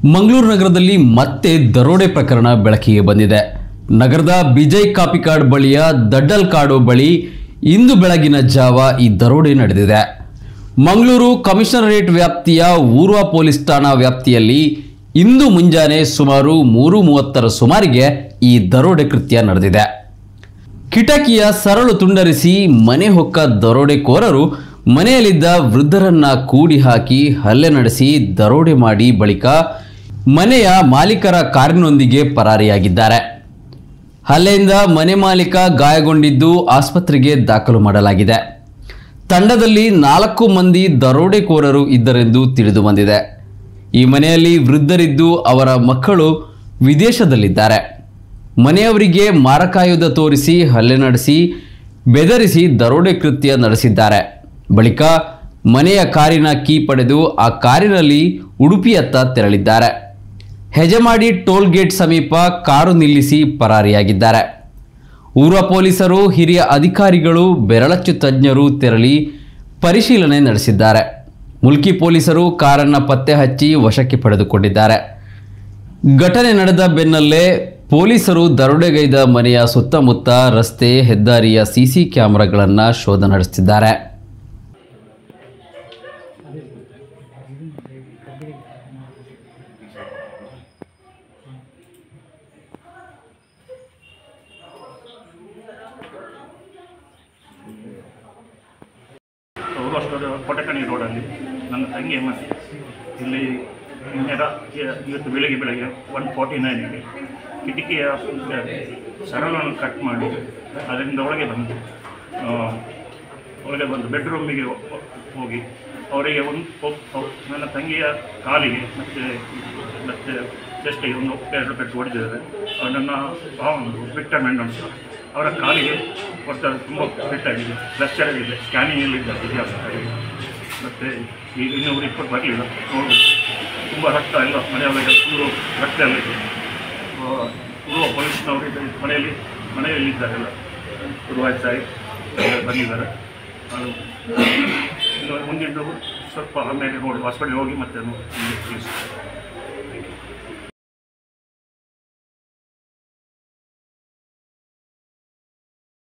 ಮಂಗಳೂರು ನಗರದಲ್ಲಿ ಮತ್ತೆ ದರೋಡೆ ಪ್ರಕರಣ ಬೆಳಕಿಗೆ ಬಂದಿದೆ ನಗರದ ಬಿಜಯ್ ಕಾಪಿಕಾಡ್ ಬಳಿಯ ದಡ್ಡಲ್ ಕಾಡು ಬಳಿ ಇಂದು ಬೆಳಗಿನ ಜಾವ ಈ ದರೋಡೆ ನಡೆದಿದೆ ಮಂಗಳೂರು ಕಮಿಷನರೇಟ್ ವ್ಯಾಪ್ತಿಯ ಊರ್ವ ಪೊಲೀಸ್ ಠಾಣಾ ವ್ಯಾಪ್ತಿಯಲ್ಲಿ ಇಂದು ಮುಂಜಾನೆ ಸುಮಾರು ಮೂರು ಮೂವತ್ತರ ಸುಮಾರಿಗೆ ಈ ದರೋಡೆ ಕೃತ್ಯ ನಡೆದಿದೆ ಕಿಟಕಿಯ ಸರಳು ತುಂಡರಿಸಿ ಮನೆ ಹೊಕ್ಕ ದರೋಡೆಕೋರರು ಮನೆಯಲ್ಲಿದ್ದ ವೃದ್ಧರನ್ನ ಕೂಡಿ ಹಾಕಿ ಹಲ್ಲೆ ನಡೆಸಿ ದರೋಡೆ ಮಾಡಿ ಬಳಿಕ ಮನೆಯ ಮಾಲೀಕರ ಕಾರಿನೊಂದಿಗೆ ಪರಾರಿಯಾಗಿದ್ದಾರೆ ಹಲ್ಲೆಯಿಂದ ಮನೆ ಮಾಲೀಕ ಗಾಯಗೊಂಡಿದ್ದು ಆಸ್ಪತ್ರೆಗೆ ದಾಖಲು ಮಾಡಲಾಗಿದೆ ತಂಡದಲ್ಲಿ ನಾಲ್ಕು ಮಂದಿ ದರೋಡೆಕೋರರು ಇದ್ದರೆಂದು ತಿಳಿದು ಬಂದಿದೆ ಈ ಮನೆಯಲ್ಲಿ ವೃದ್ಧರಿದ್ದು ಅವರ ಮಕ್ಕಳು ವಿದೇಶದಲ್ಲಿದ್ದಾರೆ ಮನೆಯವರಿಗೆ ಮಾರಕಾಯುಧ ತೋರಿಸಿ ಹಲ್ಲೆ ನಡೆಸಿ ಬೆದರಿಸಿ ದರೋಡೆ ಕೃತ್ಯ ನಡೆಸಿದ್ದಾರೆ ಬಳಿಕ ಮನೆಯ ಕಾರಿನ ಕೀ ಪಡೆದು ಆ ಕಾರಿನಲ್ಲಿ ಉಡುಪಿಯತ್ತ ತೆರಳಿದ್ದಾರೆ ಹೆಜಮಾಡಿ ಟೋಲ್ ಗೇಟ್ ಸಮೀಪ ಕಾರು ನಿಲ್ಲಿಸಿ ಪರಾರಿಯಾಗಿದ್ದಾರೆ ಊರ್ವ ಪೊಲೀಸರು ಹಿರಿಯ ಅಧಿಕಾರಿಗಳು ಬೆರಳಚ್ಚು ತಜ್ಞರು ತೆರಳಿ ಪರಿಶೀಲನೆ ನಡೆಸಿದ್ದಾರೆ ಮುಲ್ಕಿ ಪೊಲೀಸರು ಕಾರನ್ನು ಪತ್ತೆ ಹಚ್ಚಿ ವಶಕ್ಕೆ ಪಡೆದುಕೊಂಡಿದ್ದಾರೆ ಘಟನೆ ನಡೆದ ಬೆನ್ನಲ್ಲೇ ಪೊಲೀಸರು ದರೋಡೆಗೈದ ಮನೆಯ ಸುತ್ತಮುತ್ತ ರಸ್ತೆ ಹೆದ್ದಾರಿಯ ಸಿಸಿ ಕ್ಯಾಮೆರಾಗಳನ್ನು ಶೋಧ ನಡೆಸುತ್ತಿದ್ದಾರೆ ಸೌರಾಷ್ಟ್ರದ ಕೊಟಕಣಿ ರೋಡಲ್ಲಿ ನನ್ನ ತಂಗಿ ಮನೆ ಇಲ್ಲಿ ನಿನ್ನೆ ರಾ- ಇವತ್ತು ಬೆಳಗ್ಗೆ ಬೆಳಗ್ಗೆ ಒನ್ ಫಾರ್ಟಿ ನೈನಿಗೆ ಕಿಟಕಿಯ ಸರಳನ್ನು ಕಟ್ ಮಾಡಿ ಅದರಿಂದ ಒಳಗೆ ಬಂದು ಆ, ಒಳಗೆ ಬಂದು ಬೆಡ್ರೂಮಿಗೆ ಹೋಗಿ ಅವರಿಗೆ ಒಂದು ಒಪ್- ಒಪ್- ನನ್ನ ತಂಗಿಯ ಕಾಲಿಗೆ ಮತ್ತು ಮತ್ತು ಚೆಸ್ಟಿಗೆ ಒಂದು ಎರಡು ಪೆಟ್ಟು ಹೊಡೆದಿದ್ದಾರೆ ಅವನನ್ನು ವಿಕ್ಟರ್ ಮೆಂಡನ್ಸ್ ಅವರ ಕಾಲಿಗೆ ಕೊಡ್ತಾರೆ ತುಂಬ ಪೆಟ್ಟಾಗಿದೆ ಫ್ಲೆಕ್ಚರ್ ಇದೆ ಸ್ಕ್ಯಾನಿಂಗಲ್ಲಿ ಇದ್ದಾರೆ ಇತಿಹಾಸ ಮತ್ತು ಈಗ ಇನ್ನೂರು ಇಪ್ಪತ್ತು ಬರಲಿಲ್ಲ ನೋಡಿ ತುಂಬ ರಕ್ತ ಎಲ್ಲ ಮನೆಯೊಳಗೆ ಫುಲ್ಲು ರಕ್ತ ಎಲ್ಲ ಇದೆ ಪೂರ್ವ ಪೊಲೀಸ್ನವರು ಇದೆ ಮನೆಯಲ್ಲಿ ಮನೆಯಲ್ಲಿ ಇದ್ದಾರೆ ಎಲ್ಲ ಪೂರ್ವಾಚಾರಿ ಬಂದಿದ್ದಾರೆ ಅದು ಇನ್ನು ಮುಂದಿದ್ದು ಸ್ವಲ್ಪ ಆಮೇಲೆ ನೋಡಿ ಹಾಸ್ಪಿಟಲ್ ಹೋಗಿ ಮತ್ತೆ ತಿಳಿಸಿ